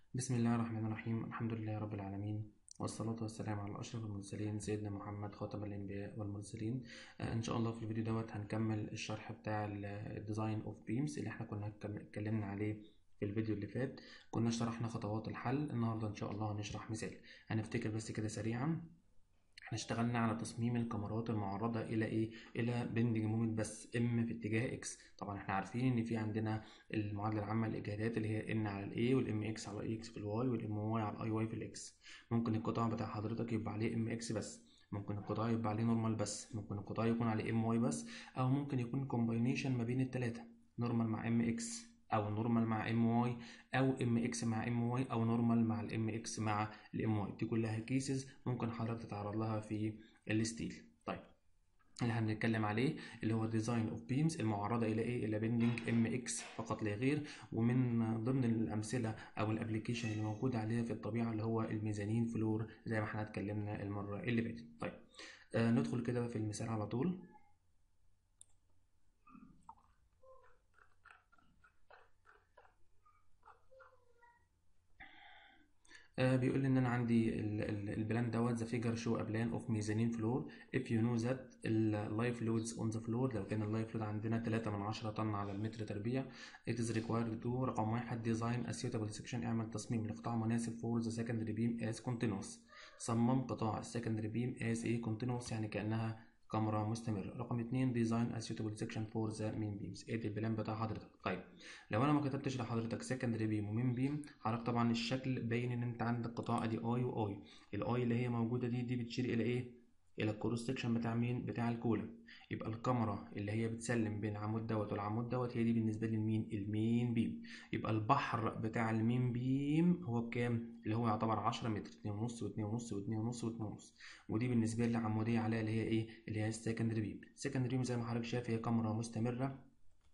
بسم الله الرحمن الرحيم الحمد لله رب العالمين والصلاة والسلام على أشرف المرسلين سيدنا محمد خاتم الأنبياء والمرسلين آه إن شاء الله في الفيديو دوت هنكمل الشرح بتاع الديزاين أوف بيمز اللي احنا كنا اتكلمنا عليه في الفيديو اللي فات كنا شرحنا خطوات الحل النهاردة إن شاء الله هنشرح مثال هنفتكر بس كده سريعا احنا اشتغلنا على تصميم الكاميرات المعرضة إلى إيه؟ إلى بندنج مومنت بس ام في اتجاه اكس طبعا احنا عارفين إن في عندنا المعادلة العامة للإجهادات اللي هي ان على الاي والام اكس على الاي اكس في الواي والام واي على الاي واي في الاكس ممكن القطاع بتاع حضرتك يبقى عليه ام اكس بس ممكن القطاع يبقى عليه نورمال بس ممكن القطاع يكون عليه ام واي بس أو ممكن يكون كومباينيشن ما بين التلاتة نورمال مع ام اكس او نورمال مع ام واي او ام اكس مع ام واي او نورمال مع الام اكس مع الام واي دي كلها كيسز ممكن حضرتك تتعرض لها في الستيل طيب اللي هنتكلم عليه اللي هو ديزاين اوف بيمز المعرضه الى ايه الى بيندنج ام اكس فقط لا غير ومن ضمن الامثله او الابلكيشن اللي موجود عليها في الطبيعه اللي هو الميزانين فلور زي ما احنا اتكلمنا المره اللي فاتت طيب آه ندخل كده في المثال على طول آه بيقول لي ان انا عندي البلان دوت ذا فيجر شو ا بلان اوف ميزانين فلور if you know that اللايف لودز اون ذا فلور لو كان اللايف لود عندنا 3 من 10 طن على المتر تربيع it is required to رقم واحد design a suitable section اعمل تصميم لقطاع مناسب for the secondary beam as continuous صمم قطاع السكندري بيم as a continuous يعني كانها كاميرا مستمرة رقم اتنين ديزاين a suitable section for the main beams ادي البلان بتاع حضرتك طيب لو انا ما كتبتش لحضرتك secondary beam ومين بيم حضرتك طبعا الشكل باين ان انت عندك قطاع ادي اي واي الاي اللي هي موجودة دي دي بتشير الى ايه الى الكروس سكشن بتاع مين بتاع الكولم يبقى الكاميرا اللي هي بتسلم بين العمود دوت والعمود دوت هي دي بالنسبه لي المين المين بيم يبقى البحر بتاع المين بيم هو بكام اللي هو يعتبر 10 متر 2 ونص و2 ونص و2 ونص و2 ونص ودي بالنسبه لي عموديه عليها اللي هي ايه اللي هي السكندري بيم السكندري بيم زي ما حضرتك شايف هي كاميرا مستمره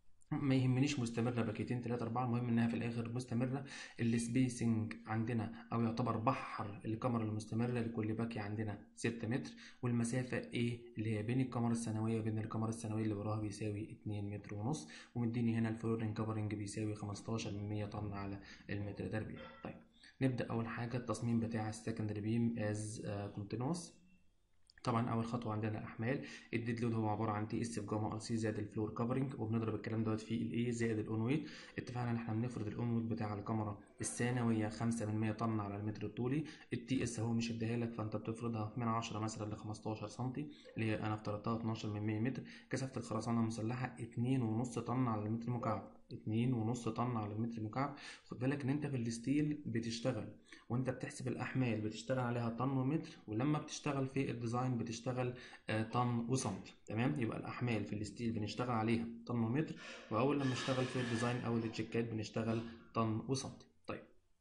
ما يهمنيش مستمره باكيتين تلاتة أربعة المهم إنها في الآخر مستمرة السبيسنج عندنا أو يعتبر بحر الكاميرا المستمرة لكل باكية عندنا ستة متر والمسافة إيه اللي هي بين الكاميرا الثانوية وبين الكاميرا الثانوية اللي وراها بيساوي اتنين متر ونص ومديني هنا الفلورين كفرنج بيساوي خمستاشر من مية طن على المتر تربيع طيب نبدأ أول حاجة التصميم بتاع السكندري بيم از كونتينوس طبعا اول خطوه عندنا الاحمال الديد لود هو عباره عن تي اس في جاما ار سي زائد الفلور كفرنج وبنضرب الكلام دوت في الاي زائد الاون ويت اتفقنا ان احنا بنفرض الاون ويت بتاع الكاميرا الثانويه 5 من 100 طن على المتر الطولي التي اس اهو مش اديها لك فانت بتفرضها من 10 مثلا ل 15 سم اللي هي انا افترضتها 12 من 100 متر كثافه الخرسانه المسلحه 2.5 طن على المتر المكعب اتنين ونص طن على المتر مكعب خد بالك ان انت في الستيل بتشتغل وانت بتحسب الاحمال بتشتغل عليها طن ومتر ولما بتشتغل في الديزاين بتشتغل آه طن وسنتي تمام يبقى الاحمال في الستيل بنشتغل عليها طن ومتر واول لما اشتغل في الديزاين او التشيكات بنشتغل طن وسنتي طيب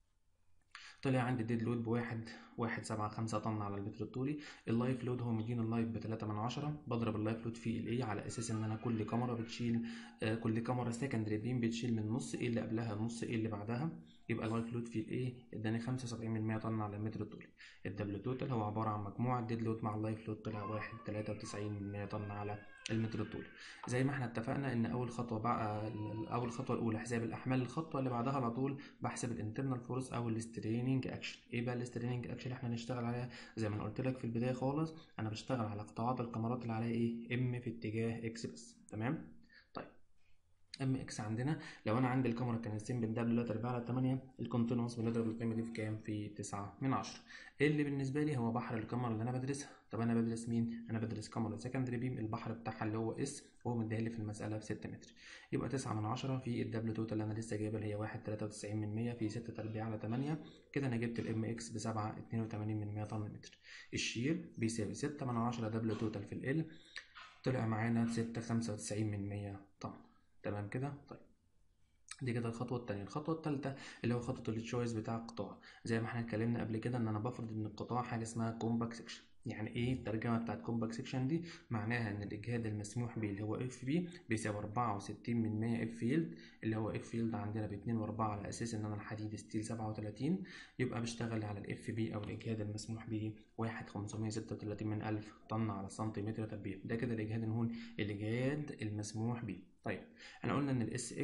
طلع عندي الديد لود بواحد واحد سبعة خمسة طن على المتر الطولي اللايف لود هو مدينا اللايف بتلاتة من عشرة بضرب اللايف لود في الاي على اساس ان انا كل كاميرا بتشيل آه كل كاميرا سكندري بيم بتشيل من نص ايه اللي قبلها النص ايه اللي بعدها يبقى اللايف لود في الاي اداني خمسة وسبعين من مية طن على المتر الطولي الدبل توتال هو عبارة عن مجموع الديد لود مع اللايف لود طلع واحد تلاتة وتسعين من مية طن على المتر الطولي زي ما احنا اتفقنا ان اول خطوه بقى اول خطوه الاولى حساب الاحمال الخطوه اللي بعدها على طول بحسب الانترنال فورس او الستريننج اكشن ايه بقى الستريننج اكشن اللي احنا هنشتغل عليها زي ما انا قلت لك في البدايه خالص انا بشتغل على قطاعات الكاميرات اللي عليها ايه ام في اتجاه اكس بس تمام طيب ام اكس عندنا لو انا عندي الكاميرا كانت سين بالدبل لا تربيع على 8 الكونتينوس بنضرب القيمه دي في كام في 9 من 10 اللي بالنسبه لي هو بحر الكاميرا اللي انا بدرسها طب انا بدرس مين انا بدرس كاميرا سكندري بيم البحر بتاعها اللي هو اس وهو مديها لي في المساله ب 6 متر يبقى 9 من 10 في الدبل توتال اللي انا لسه جايبها اللي هي 1 93 من 100 في 6 تربيع على 8 كده انا جبت الام اكس ب 7 82 من 100 طن متر الشير بيساوي 6 من 10 دبل توتال في ال طلع معانا 6 95 من 100 طن تمام كده طيب دي كده الخطوه الثانيه الخطوه الثالثه اللي هو خطوه التشويس بتاع القطاع زي ما احنا اتكلمنا قبل كده ان انا بفرض ان القطاع حاجه اسمها كومباكت سكشن يعني ايه الترجمه بتاعت كومباكت سكشن دي معناها ان الاجهاد المسموح به اللي هو اف بي بيساوي 64 من 100 اف فيلد اللي هو اف فيلد عندنا ب 2 و4 على اساس ان انا الحديد ستيل 37 يبقى بشتغل على الاف بي او الاجهاد المسموح به 1 536 من 1000 طن على سنتيمتر تربيع ده كده الاجهاد نقول الاجهاد المسموح به طيب احنا قلنا ان الاس اكس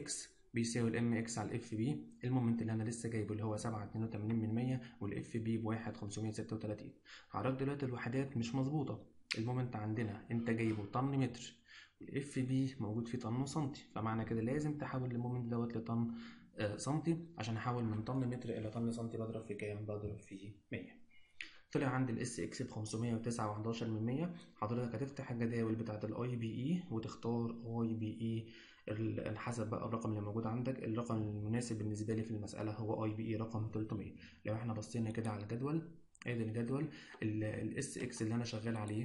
بيساوي الام اكس على الاف بي المومنت اللي انا لسه جايبه اللي هو 7.82% والاف بي ب 1.536 حضرتك دلوقتي الوحدات مش مظبوطه المومنت عندنا انت جايبه طن متر والاف بي موجود فيه طن وسنتي فمعنى كده لازم تحول المومنت دوت لطن آه سنتي عشان احول من طن متر الى طن سنتي بضرب في كام بضرب في 100 طلع عندي الاس اكس ب 509 و11 من 100 حضرتك هتفتح الجداول بتاعه الاي بي اي وتختار اي بي اي حسب بقى الرقم اللي موجود عندك الرقم المناسب بالنسبه لي في المساله هو اي بي اي رقم 300 لو احنا بصينا كده على الجدول ادي الجدول الاس اكس اللي انا شغال عليه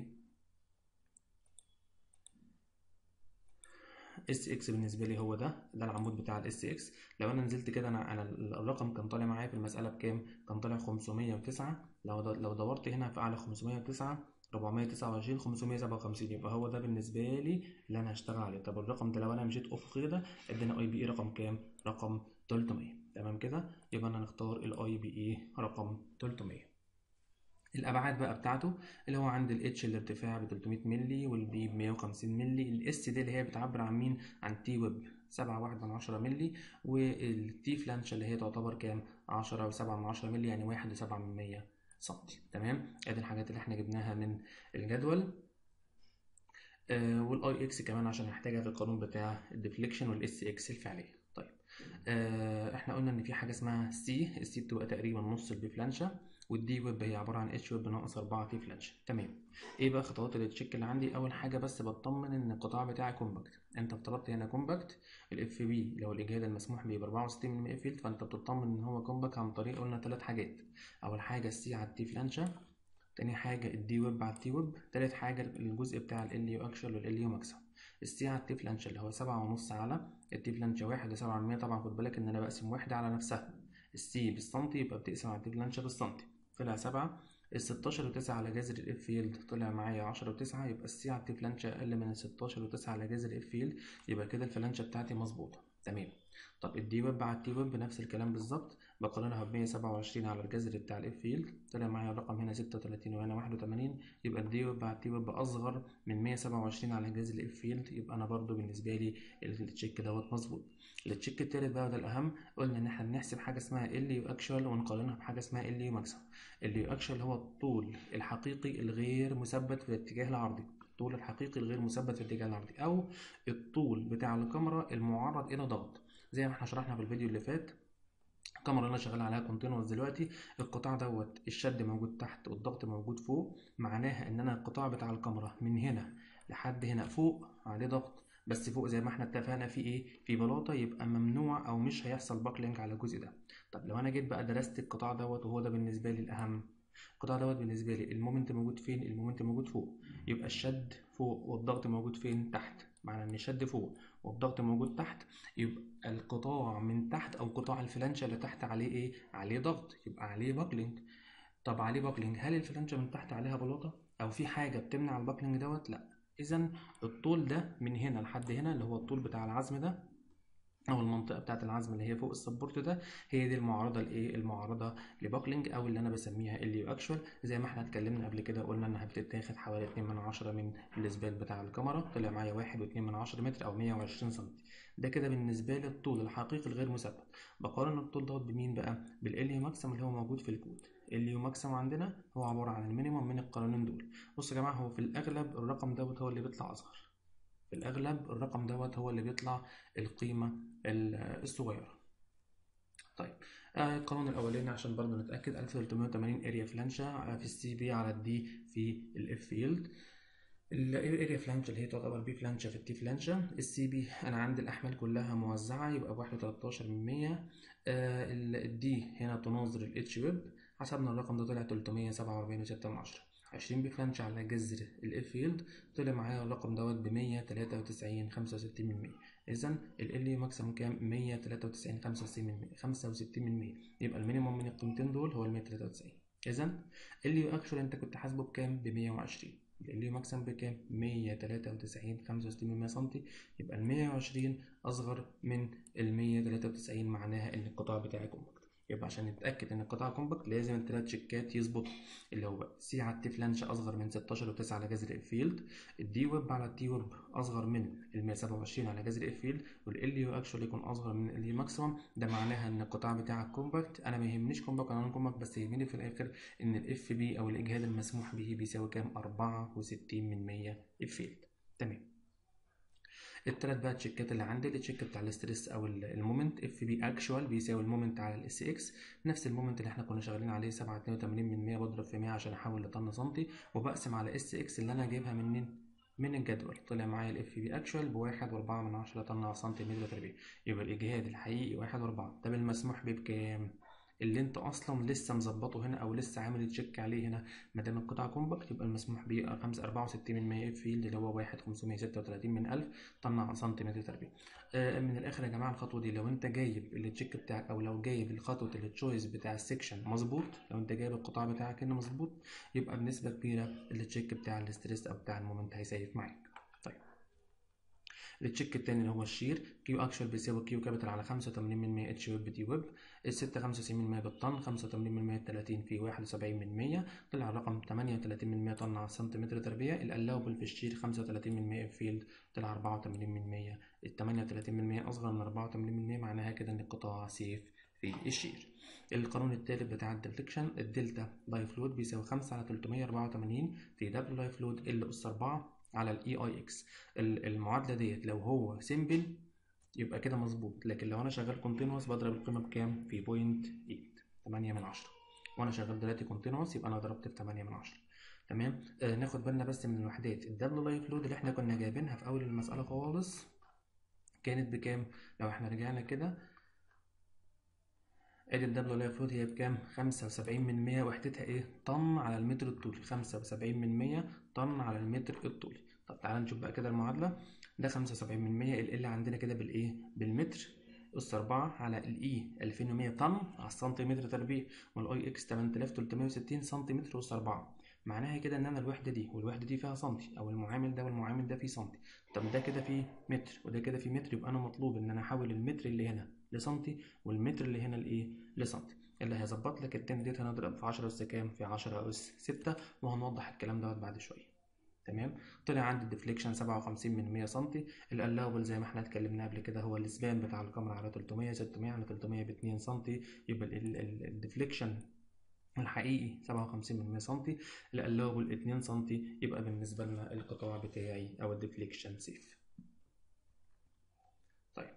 اس اكس بالنسبه لي هو ده ده العمود بتاع الاس اكس لو انا نزلت كده انا انا الرقم كان طالع معايا في المساله بكام كان طالع 509 لو لو دورت هنا في اعلى 509 429 557 يبقى هو ده بالنسبه لي اللي انا هشتغل عليه طب الرقم ده لو انا مشيت افق كده ادينا اي بي اي رقم كام رقم 300 تمام كده يبقى انا نختار الاي بي اي رقم 300 الابعاد بقى بتاعته اللي هو عند الاتش الارتفاع ب 300 مللي والبي ب 150 مللي الاس دي اللي هي بتعبر عن مين عن تي ويب 7 واحد من عشرة مللي والتي فلانش اللي هي تعتبر كام 10 و7 من عشرة مللي يعني واحد وسبعة من مية سنتي تمام ادي الحاجات اللي احنا جبناها من الجدول آه والاي اكس كمان عشان نحتاجها في القانون بتاع الديفليكشن والاس اكس الفعليه طيب آه احنا قلنا ان في حاجه اسمها سي السي بتبقى تقريبا نص البي فلانشا والدي ويب هي عباره عن اتش ويب ناقص 4 تي فلانش تمام ايه بقى خطوات التشيك اللي عندي اول حاجه بس بطمن ان القطاع بتاعي كومباكت انت افترضت هنا كومباكت الاف بي لو الاجهاد المسموح بيه ب 64 من فيلد فانت بتطمن ان هو كومباكت عن طريق قلنا ثلاث حاجات اول حاجه السي على التي فلانشا تاني حاجه الدي ويب على التي ويب تالت حاجه الجزء بتاع ال يو اكشن والال يو ماكسيمم السي على التي فلانشا اللي هو سبعة ونص على التي فلانشا واحد وسبعة من مية طبعا خد بالك ان انا بقسم وحدة على نفسها السي بالسنتي يبقى بتقسم على التي فلانشا بالسنتي طلع سبعة الستاشر وتسعة على جذر الاف فيلد طلع معايا عشرة وتسعة يبقى السي على التي فلانشا أقل من الستاشر وتسعة على جذر الاف فيلد يبقى كده الفلانشا بتاعتي مظبوطة تمام طب الدي ويب على التي ويب نفس الكلام بالظبط بقارنها ب 127 على الجذر بتاع الاف فيلد طلع معايا الرقم هنا 36 وهنا 81 يبقى الدي ويب على التي ويب اصغر من 127 على جذر الاف فيلد يبقى انا برضو بالنسبه لي التشيك دوت مظبوط التشيك التالت بقى ده الاهم قلنا ان احنا بنحسب حاجه اسمها ال يو اكشوال ونقارنها بحاجه اسمها ال يو ماكسيمم ال يو اكشوال هو الطول الحقيقي الغير مثبت في الاتجاه العرضي الطول الحقيقي الغير مثبت في الاتجاه العرضي او الطول بتاع الكاميرا المعرض الى ضغط زي ما احنا شرحنا في الفيديو اللي فات الكاميرا اللي انا شغال عليها كونتينوس دلوقتي القطاع دوت الشد موجود تحت والضغط موجود فوق معناها ان انا القطاع بتاع الكاميرا من هنا لحد هنا فوق عليه ضغط بس فوق زي ما احنا اتفقنا في ايه في بلاطه يبقى ممنوع او مش هيحصل باكلينج على الجزء ده طب لو انا جيت بقى درست القطاع دوت وهو ده بالنسبه لي الاهم القطاع دوت بالنسبه لي المومنت موجود فين المومنت موجود فوق يبقى الشد فوق والضغط موجود فين تحت معنى ان الشد فوق والضغط موجود تحت يبقى القطاع من تحت او قطاع الفلانشة اللي تحت عليه ايه عليه ضغط يبقى عليه باكلينج طب عليه باكلينج هل الفلانشة من تحت عليها بلاطة او في حاجة بتمنع الباكلينج دوت لا اذا الطول ده من هنا لحد هنا اللي هو الطول بتاع العزم ده او المنطقه بتاعه العزم اللي هي فوق السبورت ده هي دي المعرضه لايه المعرضه لباكلينج او اللي انا بسميها اليو اكشوال زي ما احنا اتكلمنا قبل كده قلنا انها بتتاخد حوالي 2 من عشرة من الاسبال بتاع الكاميرا طلع معايا واحد واتنين من عشرة متر او 120 سم ده كده بالنسبه لي الطول الحقيقي الغير مثبت بقارن الطول دوت بمين بقى بالاليو ماكسيم اللي هو موجود في الكود اليو ماكسيم عندنا هو عباره عن المينيمم من القانونين دول بصوا يا جماعه هو في الاغلب الرقم دوت هو اللي بيطلع اصغر في الأغلب الرقم دوت هو اللي بيطلع القيمة الصغيرة طيب آه القانون الأولاني عشان برضه نتأكد 1380 اريا فلانشا في السي بي على الدي في الاف فيلد الاريا فلانشا اللي هي تعتبر بي فلانشا في التي فلانشا السي بي انا عندي الاحمال كلها موزعه يبقى بواحد وتلاتاشر من مية آه الدي هنا تناظر الاتش ويب حسبنا الرقم ده طلع تلتمية سبعة وأربعين وستة من عشرة عشرين بفلانش على جذر الاف فيلد طلع معايا الرقم دوت بمية تلاتة وتسعين خمسة وستين من مية إذا ال ماكسيمم كام مية تلاتة وتسعين خمسة وستين من مية خمسة وستين من مية يبقى المينيموم من القيمتين دول هو المية تلاتة وتسعين إذا ال اكشوال أنت كنت حاسبه بكام بمية وعشرين ال ماكسيمم بكام مية تلاتة وتسعين خمسة وستين من مية سنتي يبقى المية وعشرين أصغر من المية تلاتة وتسعين معناها إن القطاع بتاعي كومباكت يبقى عشان نتاكد ان القطاع كومباكت لازم الثلاث شيكات يظبطوا اللي هو سي على التي فلانش اصغر من 16 و9 على جذر الفيلد الدي ويب على التي ويب اصغر من ال 127 على جذر الفيلد والال يو اكشوال يكون اصغر من ال يو ماكسيمم ده معناها ان القطاع بتاعك كومباكت انا ما يهمنيش كومباكت ولا نون كومباكت بس يهمني في الاخر ان الاف بي او الاجهاد المسموح به بيساوي كام 64 من 100 الفيلد تمام التلات بقى تشيكات اللي عندي التشيك بتاع الاستريس او المومنت اف بي اكشوال بيساوي المومنت على الاس اكس نفس المومنت اللي احنا كنا شغالين عليه 7 82 من 100 بضرب في 100 عشان احول لطن سنتي وبقسم على اس اكس اللي انا جايبها منين من الجدول طلع معايا الاف بي اكشوال بواحد واربعة من عشرة طن على سنتيمتر تربيع يبقى الاجهاد الحقيقي واحد واربعة طب المسموح بيه بكام؟ اللي انت اصلا لسه مظبطه هنا او لسه عامل تشيك عليه هنا ما دام القطع كومباكت يبقى المسموح بيه 5 64 من 100 فيلد اللي هو 1 536 من 1000 طن على سنتيمتر تربيع آه من الاخر يا جماعه الخطوه دي لو انت جايب التشيك بتاعك او لو جايب الخطوه التشويس بتاع السكشن مظبوط لو انت جايب القطاع بتاعك هنا مظبوط يبقى بنسبه كبيره التشيك بتاع الاستريس او بتاع المومنت هيسيف معاك التشيك التاني اللي هو الشير كيو اكشوال بيساوي كيو كابيتال على 85 من 100 اتش ويب دي ويب ال 6 95 من 100 بالطن 85 من 100 30 في 71 من 100 طلع الرقم 38 من 100 طن على سنتيمتر تربيع الالاوبل في الشير 35 من 100 فيلد طلع 84 من 100 ال 38 من 100 اصغر من 84 من 100 معناها كده ان القطاع سيف في الشير القانون الثالث بتاع الديفليكشن الدلتا لايف لود بيساوي 5 على 384 في دبليو لايف لود ال اس 4 على الاي اي اكس المعادله ديت لو هو سيمبل يبقى كده مظبوط لكن لو انا شغال كونتينوس بضرب القيمه بكام في بوينت 8 8 من 10 وانا شغال دلوقتي كونتينوس يبقى انا ضربت في 8 من 10 تمام آه ناخد بالنا بس من الوحدات الدبل لايف لود اللي احنا كنا جايبينها في اول المساله خالص كانت بكام لو احنا رجعنا كده ادي الدبل لايف لود هي بكام 75 من 100 وحدتها ايه طن على المتر الطولي 75 من 100 طن على المتر الطولي طب تعالى نشوف بقى كده المعادله ده 75 من 100 ال ال عندنا كده بالايه بالمتر اس 4 على الاي 2100 طن على السنتيمتر تربيع والاي اكس 8360 سنتيمتر اس 4 معناها كده ان انا الوحده دي والوحده دي فيها سنتي او المعامل ده والمعامل ده فيه سنتي طب ده كده فيه متر وده كده فيه متر يبقى انا مطلوب ان انا احول المتر اللي هنا لسنتي والمتر اللي هنا لايه لسنتي اللي هيظبط لك التاني ديت هنضرب في 10 اس كام في 10 اس 6 وهنوضح الكلام دوت بعد شويه تمام طلع عندي الديفليكشن 57 من 100 سم الالاوبل زي ما احنا اتكلمنا قبل كده هو السبان بتاع الكاميرا على 300 600 على 300 ب 2 سم يبقى الديفليكشن الحقيقي 57 من 100 سم الالاوبل 2 سم يبقى بالنسبه لنا القطاع بتاعي او الديفليكشن سيف طيب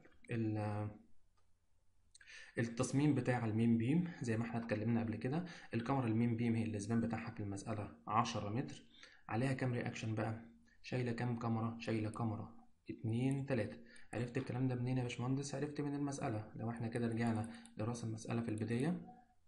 التصميم بتاع المين بيم زي ما احنا اتكلمنا قبل كده الكاميرا المين بيم هي الاسبان بتاعها في المساله 10 متر عليها كام رياكشن بقى شايله كام كاميرا شايله كاميرا اتنين تلاتة عرفت الكلام ده منين يا باشمهندس عرفت من المسألة لو احنا كده رجعنا لراس المسألة في البداية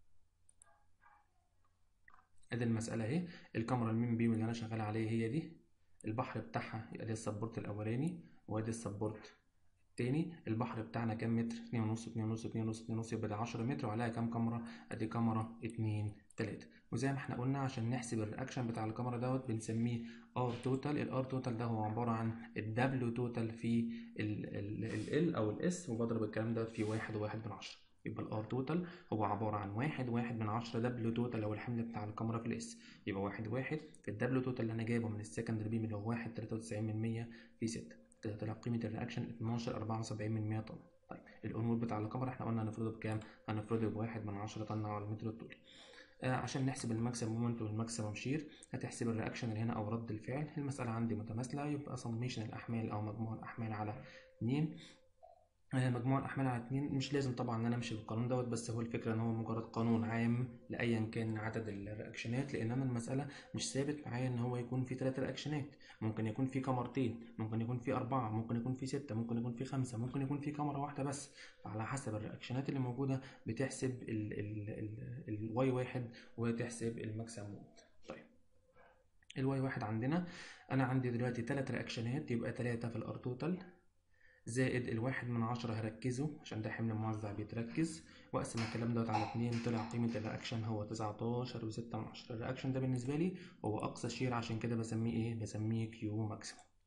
ادي المسألة اهي الكاميرا المين بيم اللي انا شغال عليه هي دي البحر بتاعها ادي السبورت الاولاني وادي السبورت التاني البحر بتاعنا كام متر اتنين ونص اتنين ونص اتنين ونص اتنين ونص يبقى ده عشرة متر وعليها كام كاميرا ادي كاميرا اتنين تلاتة وزي ما احنا قلنا عشان نحسب الرياكشن بتاع الكاميرا دوت بنسميه ار توتال الار توتال ده هو عباره عن الدبليو توتال في ال او الاس وبضرب الكلام دوت في واحد وواحد من عشرة يبقى الار توتال هو عباره عن واحد واحد من عشرة دبليو توتال لو الحمل بتاع الكاميرا في الاس يبقى واحد واحد في الدبليو توتال اللي انا جايبه من السكندري بيم اللي هو واحد تلاتة وتسعين من مية في ستة كده طلع قيمه الرياكشن اتناشر اربعة وسبعين من مية طن طيب الانول بتاع الكاميرا احنا قلنا هنفرضه بكام هنفرضه بواحد من عشرة طن على المتر الطولي آه عشان نحسب الماكسيمم مومنت والماكسيمم شير هتحسب الرياكشن اللي هنا او رد الفعل المساله عندي متماثله يبقى سميشن الاحمال او مجموع الاحمال على 2 مجموع الاحمال على اتنين مش لازم طبعا ان انا امشي بالقانون دوت بس هو الفكره ان هو مجرد قانون عام لايا كان عدد الرياكشنات لان انا المساله مش ثابت معايا ان هو يكون في ثلاث رياكشنات ممكن يكون في كاميرتين ممكن يكون في اربعه ممكن يكون في سته ممكن يكون في خمسه ممكن يكون في كاميرا واحده بس فعلى حسب الرياكشنات اللي موجوده بتحسب الواي واحد وتحسب الماكسيمم طيب الواي واحد عندنا انا عندي دلوقتي ثلاث رياكشنات يبقى ثلاثه في الار توتال زائد الواحد من عشرة هركزه عشان ده حمل موزع بيتركز واقسم الكلام دوت على اتنين طلع قيمة الرياكشن هو تسعتاشر وستة من عشرة الرياكشن ده بالنسبة لي هو أقصى شير عشان كده بسميه ايه بسميه كيو ماكسيموم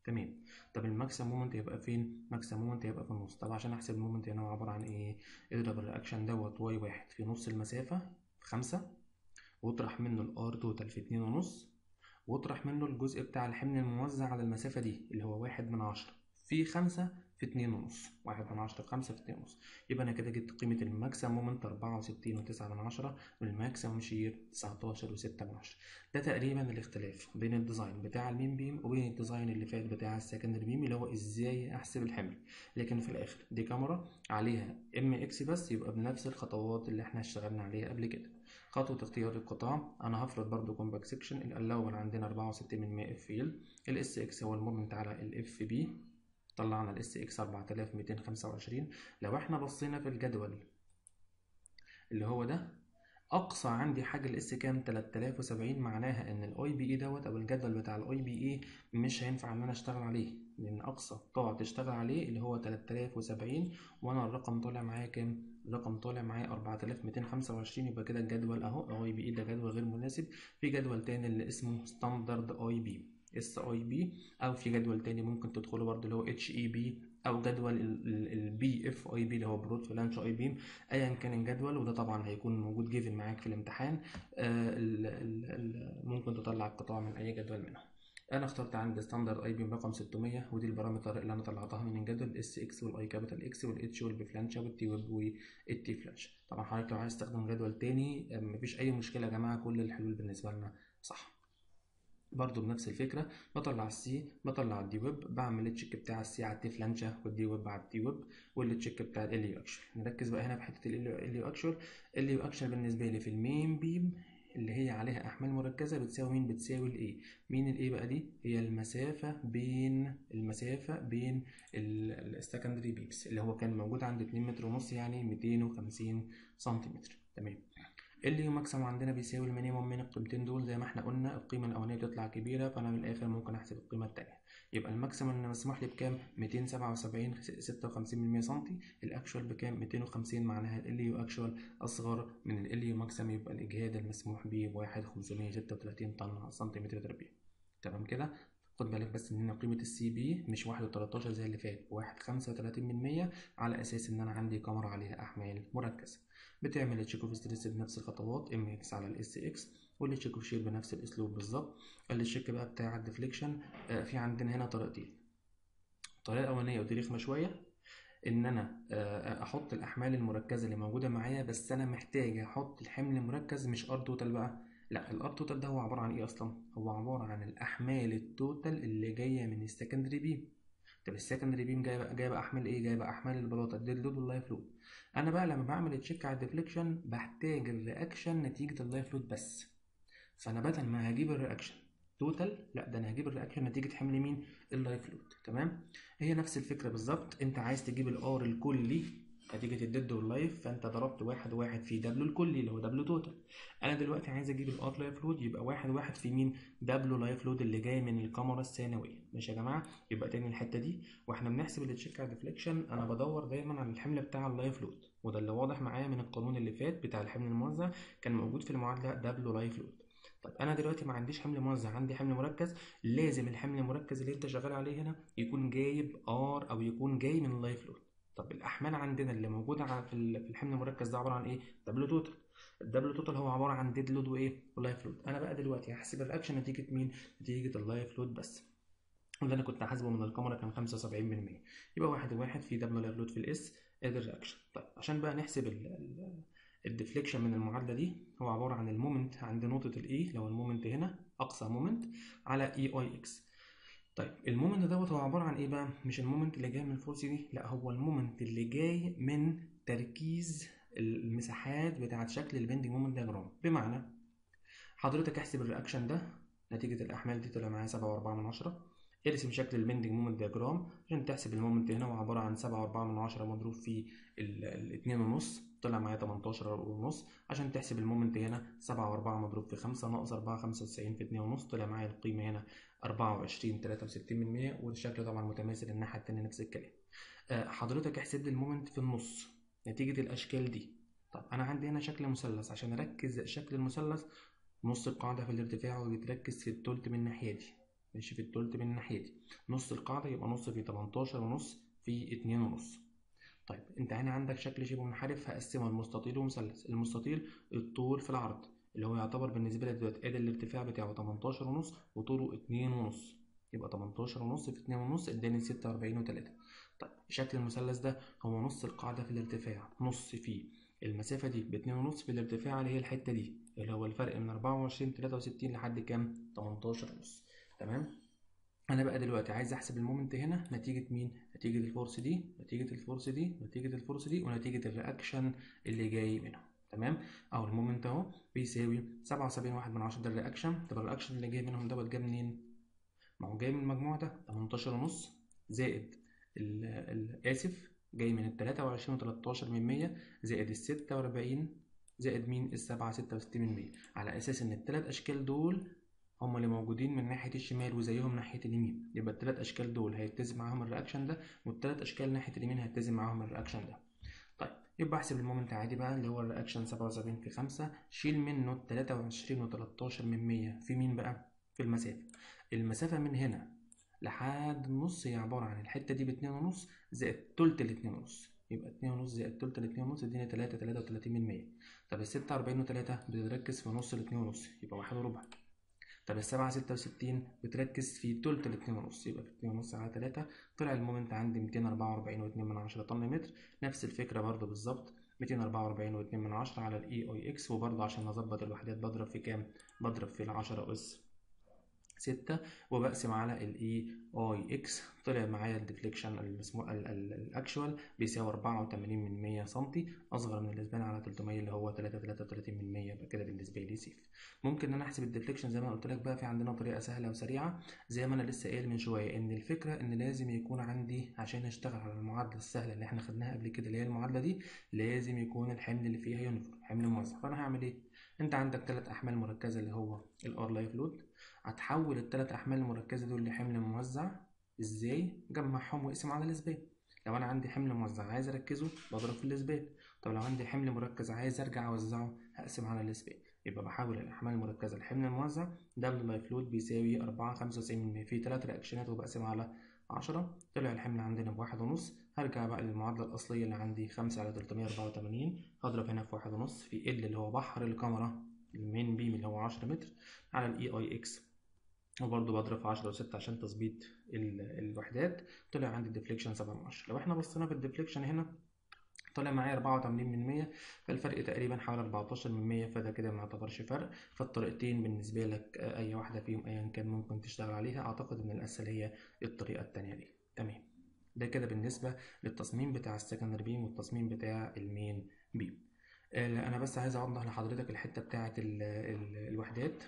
تمام طب الماكسيمم مومنت هيبقى فين ماكسيمم مومنت هيبقى في النص طب عشان احسب المومنت هنا هو عباره عن ايه اضرب الرياكشن دوت واي واحد في نص المسافه في خمسة واطرح منه الار توتال في اتنين ونص واطرح منه الجزء بتاع الحمل الموزع على المسافه دي اللي هو واحد من عشرة في خمسة في اتنين ونص واحد من عشرة في خمسة في اتنين ونص يبقى أنا كده جبت قيمة الماكسيمم مومنت أربعة وستين وتسعة من عشرة والماكسيمم شير تسعتاشر وستة من عشرة ده تقريبا الاختلاف بين الديزاين بتاع المين بيم وبين الديزاين اللي فات بتاع السكندري بيم اللي هو ازاي احسب الحمل لكن في الاخر دي كاميرا عليها ام اكس بس يبقى بنفس الخطوات اللي احنا اشتغلنا عليها قبل كده خطوة اختيار القطاع أنا هفرض برضو كومباك سيكشن الأول عندنا أربعة وستين من مية اف فيل الاس اكس هو المومنت على الاف بي طلعنا الاس اكس 4225 لو احنا بصينا في الجدول اللي هو ده اقصى عندي حاجه الاس كام 3070 معناها ان الاي بي اي دوت او الجدول بتاع الاي بي اي مش هينفع ان انا اشتغل عليه لان اقصى تقعد تشتغل عليه اللي هو 3070 وانا الرقم طالع معايا كام الرقم طالع معايا 4225 يبقى كده الجدول اهو اي بي اي ده جدول غير مناسب في جدول تاني اللي اسمه ستاندرد اي بي اس اي بي او في جدول تاني ممكن تدخله برضه اللي هو اتش اي بي او جدول البي اف اي بي اللي هو برود فلانش اي بيم ايا كان الجدول وده طبعا هيكون موجود جيفن معاك في الامتحان آه ال ال ال ممكن تطلع القطاع من اي جدول منهم انا اخترت عندي ستاندرد اي بيم رقم 600 ودي البارامتر اللي انا طلعتها من الجدول الاس اكس والاي كابيتال اكس والاتش والبي فلانش والتي ويب والتي فلانش طبعا حضرتك لو عايز تستخدم جدول تاني مفيش اي مشكله يا جماعه كل الحلول بالنسبه لنا صح برضو بنفس الفكرة بطلع السي بطلع الدي ويب بعمل التشيك بتاع السي على التي فلانشة والدي ويب على الدي ويب والتشيك بتاع ال يو اكشن نركز بقى هنا في حتة ال يو اكشن ال يو اكشن بالنسبة لي في المين بيم اللي هي عليها احمال مركزة بتساوي مين بتساوي الايه مين الايه بقى دي هي المسافة بين المسافة بين السكندري بيبس اللي هو كان موجود عند 2 متر ونص يعني 250 سنتيمتر تمام اللي ماكسيموم عندنا بيساوي المينيموم من القيمتين دول زي ما احنا قلنا القيمه الاولانيه بتطلع كبيره فانا من الاخر ممكن احسب القيمه الثانيه يبقى الماكسيموم اللي مسموح لي بكام 277 56% سم الاكشوال بكام 250 معناها ال يو اكشوال اصغر من ال يو ماكسيموم يبقى الاجهاد المسموح به ب 1 536 طن على سنتيمتر تربيع تمام كده خد بالك بس ان هنا قيمه السي بي مش 1.13 زي اللي فات 1.35% على اساس ان انا عندي كاميرا عليها احمال مركزه بتعمل التشيك اوف ستريس بنفس الخطوات ام اكس على الاس اكس والتشيك اوف شير بنفس الاسلوب بالظبط التشيك بقى بتاع الديفليكشن آه في عندنا هنا طريقتين الطريقه الاولانيه ودي رخمه شويه ان انا آه احط الاحمال المركزه اللي موجوده معايا بس انا محتاج احط الحمل المركز مش ار توتال بقى لا الار توتال ده هو عباره عن ايه اصلا هو عباره عن الاحمال التوتال اللي جايه من السكندري بيم طب السكندري بيم جايبه جايبه احمال ايه جايبه احمال البلاطه الديد لود واللايف لود انا بقى لما بعمل تشيك على الديفليكشن بحتاج الرياكشن نتيجه اللايف لود بس فانا بدل ما هجيب الرياكشن توتال لا ده انا هجيب الرياكشن نتيجه حمل مين اللايف لود تمام هي نفس الفكره بالظبط انت عايز تجيب الار الكلي نتيجة الديد واللايف فانت ضربت واحد واحد في دبلو الكلي اللي هو دبلو توتال انا دلوقتي عايز اجيب الار لايف لود يبقى واحد واحد في مين دبلو لايف لود اللي جاي من الكاميرا الثانويه ماشي يا جماعه يبقى تاني الحته دي واحنا بنحسب التشيك على ديفليكشن انا بدور دايما على الحمل بتاع اللايف لود وده اللي واضح معايا من القانون اللي فات بتاع الحمل الموزع كان موجود في المعادله دبلو لايف لود طب انا دلوقتي ما عنديش حمل موزع عندي حمل مركز لازم الحمل المركز اللي انت شغال عليه هنا يكون جايب ار او يكون جاي من اللايف لود طب الاحمال عندنا اللي موجوده في الحمل المركز ده عباره عن ايه دبليو توتال الدبليو توتال هو عباره عن ديد لود وايه ولايف لود انا بقى دلوقتي هحسب الرياكشن نتيجه مين نتيجه اللايف لود بس واللي انا كنت حاسبه من الكاميرا كان 75% يبقى واحد واحد في دبليو لايف لود في الاس ادي الرياكشن طيب عشان بقى نحسب الديفليكشن من المعادله دي هو عباره عن المومنت عند نقطه الاي لو المومنت هنا اقصى مومنت على اي اي اكس طيب المومنت دوت هو عباره عن ايه بقى مش المومنت اللي جاي من الفورس دي لا هو المومنت اللي جاي من تركيز المساحات بتاعه شكل البندنج مومنت دياجرام بمعنى حضرتك احسب الرياكشن ده نتيجه الاحمال دي طلع معايا 7.4 من عشرة ارسم شكل البندنج مومنت دياجرام عشان تحسب المومنت هنا هو عباره عن 7.4 من عشرة مضروب في الاتنين ونص طلع معايا 18 ونص عشان تحسب المومنت هنا 7.4 مضروب في 5 ناقص 4 95 في 2 ونص طلع معايا القيمه هنا 24 63% والشكل طبعا متماثل الناحيه التانيه نفس الكلام حضرتك احسب لي المومنت في النص نتيجه الاشكال دي طب انا عندي هنا شكل مثلث عشان اركز شكل المثلث نص القاعده في الارتفاع وبيتركز في التلت من الناحيه دي ماشي في التلت من الناحيه دي نص القاعده يبقى نص في 18 ونص في 2 ونص طيب انت هنا عندك شكل شبه منحرف هقسمه لمستطيل ومثلث المستطيل الطول في العرض اللي هو يعتبر بالنسبه لي دلوقتي ادي الارتفاع بتاعه 18 ونص وطوله 2 ونص يبقى 18 ونص في 2 ونص اداني 46 و3 طيب شكل المثلث ده هو نص القاعده في الارتفاع نص في المسافه دي ب 2 ونص في الارتفاع اللي هي الحته دي اللي هو الفرق من 24 63 لحد كام 18 ونص تمام انا بقى دلوقتي عايز احسب المومنت هنا نتيجه مين نتيجه الفورس دي نتيجه الفورس دي نتيجه الفورس دي ونتيجه الرياكشن اللي جاي منهم تمام اهو المومنت اهو بيساوي 77 واحد من عشرة ده الرياكشن طب الرياكشن اللي جاي منهم دوت جاي منين ما هو جاي من المجموع ده 18 ونص زائد الاسف جاي من ال 23 و13 من 100 زائد ال 46 زائد مين ال 7 66 من 100 على اساس ان الثلاث اشكال دول هما اللي موجودين من ناحية الشمال وزيهم ناحية اليمين يبقى التلات أشكال دول هيتزن معاهم الرياكشن ده والتلات أشكال ناحية اليمين هيتزن معاهم الرياكشن ده طيب يبقى أحسب المومنت عادي بقى اللي هو الرياكشن سبعة وسبعين في خمسة شيل منه التلاتة وعشرين وتلاتاشر من مية في مين بقى؟ في المسافة المسافة من هنا لحد النص هي عبارة عن الحتة دي باتنين ونص زائد تلت الاتنين ونص يبقى اتنين ونص زائد تلت الاتنين ونص يديني تلاتة تلاتة وتلاتين من مية طب الستة أربعين وتلاتة بتتركز في نص الاتنين ونص يبقى واحد وربع طب السبعة ستة وستين بتركز في تلت الاتنين ونص يبقى في اتنين ونص على تلاتة طلع المومنت عندي ميتين أربعة وأربعين واتنين من عشرة طن متر نفس الفكرة برضو بالظبط ميتين أربعة وأربعين واتنين من عشرة على الإي أي إكس وبرضو عشان أظبط الوحدات بضرب في كام؟ بضرب في العشرة أس ستة وبقسم على الاي اي اكس طلع معايا الديفليكشن المسموع الاكشوال بيساوي 84 من 100 سنتي اصغر من الاسبان على 300 اللي هو 3 33 من 100 يبقى كده بالنسبه لي سيف ممكن ان انا احسب الديفليكشن زي ما قلت لك بقى في عندنا طريقه سهله وسريعه زي ما انا لسه قايل من شويه ان الفكره ان لازم يكون عندي عشان اشتغل على المعادله السهله اللي احنا خدناها قبل كده اللي هي المعادله دي لازم يكون الحمل اللي فيها يونيفورم حمل موزع فانا هعمل ايه انت عندك ثلاث احمال مركزه اللي هو الار لايف لود هتحول الثلاث احمال المركزه دول لحمل موزع ازاي جمعهم واقسم على الاسبان لو انا عندي حمل موزع عايز اركزه بضرب في الاسبان طب لو عندي حمل مركز عايز ارجع اوزعه هقسم على الاسبان يبقى بحول الاحمال المركزه لحمل الموزع دبل لايف لود بيساوي 4 95 في ثلاث رياكشنات وبقسم على 10 طلع الحمل عندنا بواحد ونص هرجع بقى للمعادلة الأصلية اللي عندي خمسة على 384 هضرب هنا في واحد ونص في ال اللي هو بحر الكاميرا المين بيم اللي هو 10 متر على الاي اي اكس وبرضه بضرب في 10 و6 عشان تظبيط الوحدات طلع عندي الديفليكشن 7 من 10 لو احنا بصينا في الديفليكشن هنا طلع معايا 84 من 100 فالفرق تقريبا حوالي 14 من 100 فده كده ما يعتبرش فرق فالطريقتين بالنسبة لك أي واحدة فيهم أيا كان ممكن تشتغل عليها أعتقد إن الأسهل هي الطريقة التانية دي تمام ده كده بالنسبة للتصميم بتاع السكندري بيم والتصميم بتاع المين بيم أنا بس عايز أوضح لحضرتك الحتة بتاعة الوحدات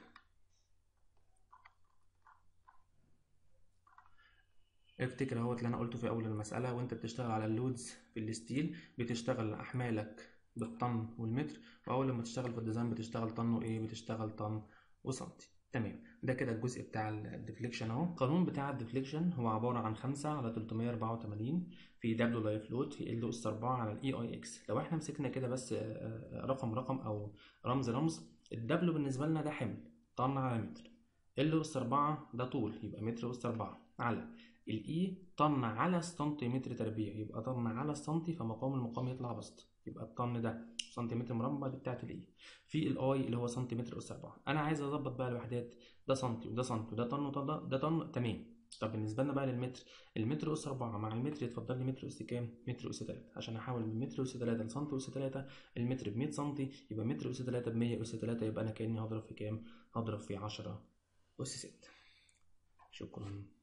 افتكر اهوت اللي انا قلته في اول المساله وانت بتشتغل على اللودز في الستيل بتشتغل احمالك بالطن والمتر واول لما تشتغل في الديزاين بتشتغل طن وايه بتشتغل طن وسنتي تمام ده كده الجزء بتاع الديفليكشن اهو القانون بتاع الديفليكشن هو عباره عن 5 على 384 في دبليو لايف لود في ال اس 4 على الاي اي اكس لو احنا مسكنا كده بس رقم رقم او رمز رمز الدبليو بالنسبه لنا ده حمل طن على متر ال اس 4 ده طول يبقى متر اس 4 على الاي طن على سنتيمتر تربيع يبقى طن على سنتي فمقام المقام يطلع بسط يبقى الطن ده سنتيمتر مربع دي بتاعت الاي في الاي اللي هو سنتيمتر اس 4 انا عايز اظبط بقى الوحدات ده سنتي وده سنتي وده طن وده ده طن تمام طب بالنسبه لنا بقى للمتر المتر اس 4 مع المتر يتفضل لي متر اس كام متر اس 3 عشان احول من متر اس 3 لسنتي اس 3 المتر ب 100 سنتي يبقى متر اس 3 ب 100 اس 3 يبقى انا كاني هضرب في كام هضرب في 10 اس 6 شكرا